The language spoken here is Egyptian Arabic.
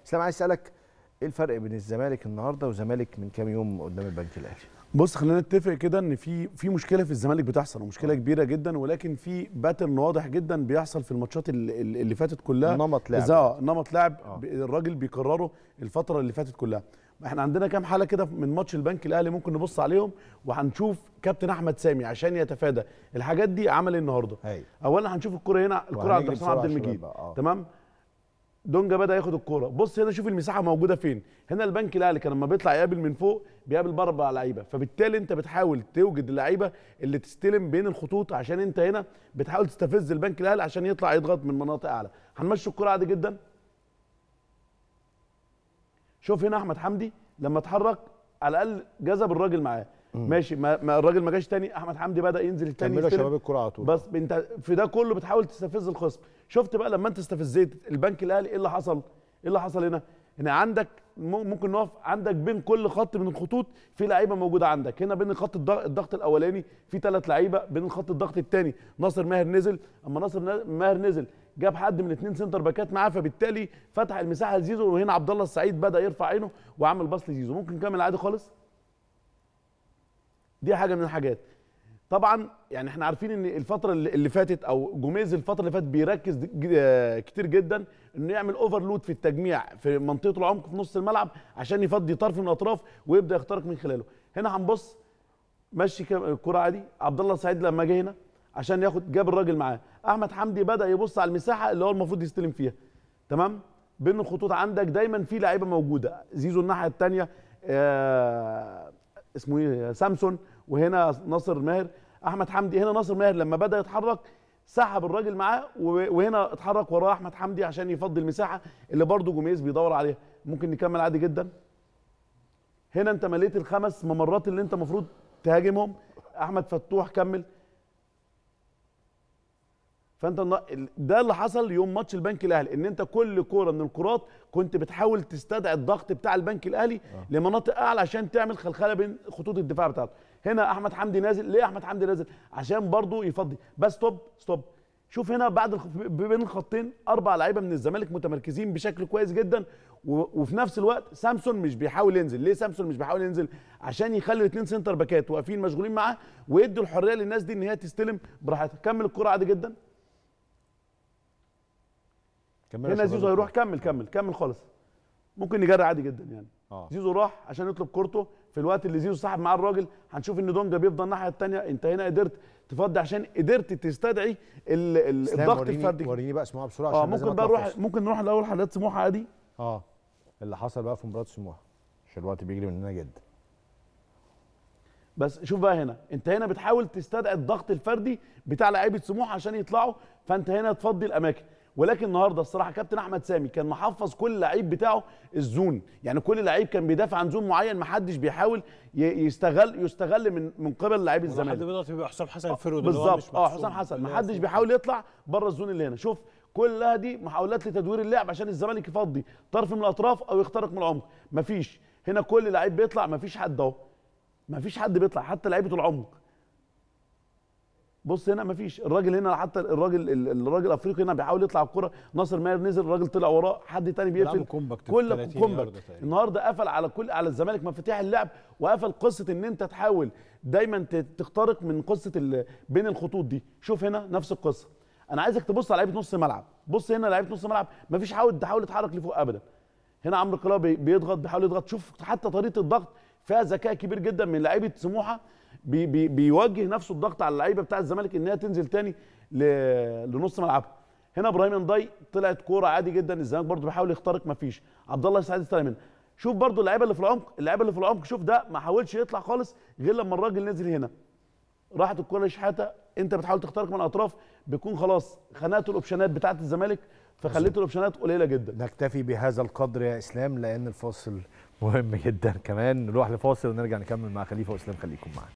اسلام عايز اسالك ايه الفرق بين الزمالك النهارده والزمالك من كام يوم قدام البنك الاهلي بص خلينا نتفق كده ان في في مشكله في الزمالك بتحصل ومشكله كبيره جدا ولكن في باترن واضح جدا بيحصل في الماتشات اللي, اللي فاتت كلها نمط لعب. اه نمط لاعب آه. ب- الراجل بيكرره الفتره اللي فاتت كلها احنا عندنا كام حاله كده من ماتش البنك الاهلي ممكن نبص عليهم وهنشوف كابتن احمد سامي عشان يتفادى الحاجات دي عمل ايه النهارده هاي اولا هنشوف الكره هنا الكره عند وهنجري حسام عبد بسرعة يا المجيد شباب بقى، آه. تمام دونجا بدا ياخد الكوره بص هنا شوف المساحه موجوده فين هنا البنك الاهلي كان لما بيطلع يقابل من فوق بيقابل باربع لعيبه فبالتالي انت بتحاول توجد اللعيبه اللي تستلم بين الخطوط عشان انت هنا بتحاول تستفز البنك الاهلي عشان يطلع يضغط من مناطق اعلى هنمشي الكوره عادي جدا شوف هنا احمد حمدي لما اتحرك على الاقل جذب الراجل معاه ماشي ما, ما الراجل ما جاش تاني احمد حمدي بدا ينزل تاني كملوا يا يستلم. شباب الكره على طول بس انت في ده كله بتحاول تستفز الخصم شفت بقى لما انت استفزيت البنك الاهلي ايه اللي حصل ايه اللي حصل هنا هنا عندك م- ممكن نقف عندك بين كل خط من الخطوط في لعيبه موجوده عندك هنا بين خط الضغط, الضغط الاولاني في ثلاث لعيبه بين خط الضغط الثاني ناصر ماهر نزل اما ناصر نا- ماهر نزل جاب حد من الاثنين سنتر باكات معاه فبالتالي فتح المساحه لزيزو وهنا عبد الله السعيد بدا يرفع عينه وعمل باص لزيزو ممكن نكمل عادي خالص دي حاجه من الحاجات طبعا يعني احنا عارفين ان الفتره اللي اللي فاتت او جوميز الفتره اللي فاتت بيركز ج- آه كتير جدا انه يعمل اوفرلود في التجميع في منطقه العمق في نص الملعب عشان يفضي طرف من الاطراف ويبدا يخترق من خلاله هنا هنبص مشي كام- الكره عادي عبد الله السعيد لما جه هنا عشان ياخد جاب الراجل معاه احمد حمدي بدا يبص على المساحه اللي هو المفروض يستلم فيها تمام بين الخطوط عندك دايما في لعيبه موجوده زيزو الناحيه الثانيه آه اسمه ايه سامسون وهنا ناصر ماهر احمد حمدي هنا ناصر ماهر لما بدا يتحرك سحب الراجل معاه و- وهنا اتحرك وراه احمد حمدي عشان يفضي المساحه اللي برضه جوميز بيدور عليها ممكن نكمل عادي جدا هنا انت مليت الخمس ممرات اللي انت المفروض تهاجمهم احمد فتوح كمل فانت النا- ده اللي حصل يوم ماتش البنك الاهلي ان انت كل كوره من الكرات كنت بتحاول تستدعي الضغط بتاع البنك الاهلي لمناطق اعلى عشان تعمل خلخله بين خطوط الدفاع بتاعته هنا احمد حمدي نازل ليه احمد حمدي نازل عشان برضه يفضي بس ستوب ستوب شوف هنا بعد الخ... بين الخطين اربع لعيبه من الزمالك متمركزين بشكل كويس جدا و... وفي نفس الوقت سامسون مش بيحاول ينزل ليه سامسون مش بيحاول ينزل عشان يخلي الاثنين سنتر باكات واقفين مشغولين معاه ويدوا الحريه للناس دي ان هي تستلم براحتها كمل الكره عادي جدا كملوا يا هنا شباب زيزو الكرة. هيروح كمل كمل كمل خالص ممكن نجري عادي جدا يعني اه زيزو راح عشان يطلب كورته في الوقت اللي زيزو سحب معاه الراجل هنشوف ان دونجا بيفضل الناحيه الثانيه انت هنا قدرت تفضي عشان قدرت تستدعي ال- ال- اسلام الضغط وريني الفردي وريني بقى اسمها بسرعه اه عشان لازم ممكن بقى أطلع نروح فاصل. ممكن نروح الاول حالات سموحه عادي اه اللي حصل بقى في مباراه سموحه عشان الوقت بيجري مننا جدا بس شوف بقى هنا انت هنا بتحاول تستدعي الضغط الفردي بتاع لعيبه سموحه عشان يطلعوا فانت هنا تفضي الاماكن ولكن النهارده الصراحه كابتن احمد سامي كان محفظ كل لعيب بتاعه الزون يعني كل لعيب كان بيدافع عن زون معين محدش بيحاول ي- يستغل يستغل من من قبل لعيب لحد الزمالك دلوقتي بيبقى حسام حسن الفرود اللي هو مش بالظبط اه محسوب. حسام حسن اللي هو محدش اسمه بيحاول يطلع بره الزون اللي هنا شوف كلها دي محاولات لتدوير اللعب عشان الزمالك يفضي طرف من الاطراف او يخترق من العمق مفيش هنا كل لعيب بيطلع مفيش حد اهو مفيش حد بيطلع حتى لعيبه العمق بص هنا مفيش الراجل هنا حتى الراجل ال- الراجل الافريقي هنا بيحاول يطلع الكره ناصر ماهر نزل الراجل طلع وراه حد تاني بيلعبوا بيقفل كومباكت في كل 30 كومباكت ياردة تقريبا. النهارده قفل على كل على الزمالك مفاتيح اللعب وقفل قصه ان انت تحاول دايما ت- تخترق من قصه ال- بين الخطوط دي شوف هنا نفس القصه انا عايزك تبص على لعيبه نص الملعب بص هنا لعيبه نص الملعب مفيش حاول تحاول تتحرك لفوق ابدا هنا عمرو قلاع بي- بيضغط بيحاول يضغط شوف حتى طريقه الضغط فيها ذكاء كبير جدا من لعيبه سموحه بي بي بيوجه نفسه الضغط على اللعيبه بتاع الزمالك ان هي تنزل تاني ل- لنص ملعبها هنا ابراهيم انضاي طلعت كوره عادي جدا الزمالك برضو بيحاول يخترق مفيش عبد الله السعيد استلم منها شوف برضو اللعيبه اللي في العمق اللعيبه اللي في العمق شوف ده ما حاولش يطلع خالص غير لما الراجل نزل هنا راحت الكوره لشحاته انت بتحاول تخترق من الاطراف بيكون خلاص خنقت الاوبشنات بتاعه الزمالك فخليت الاوبشنات قليله جدا نكتفي بهذا القدر يا اسلام لان الفاصل مهم جدا كمان نروح لفاصل ونرجع نكمل مع خليفه واسلام خليكم معانا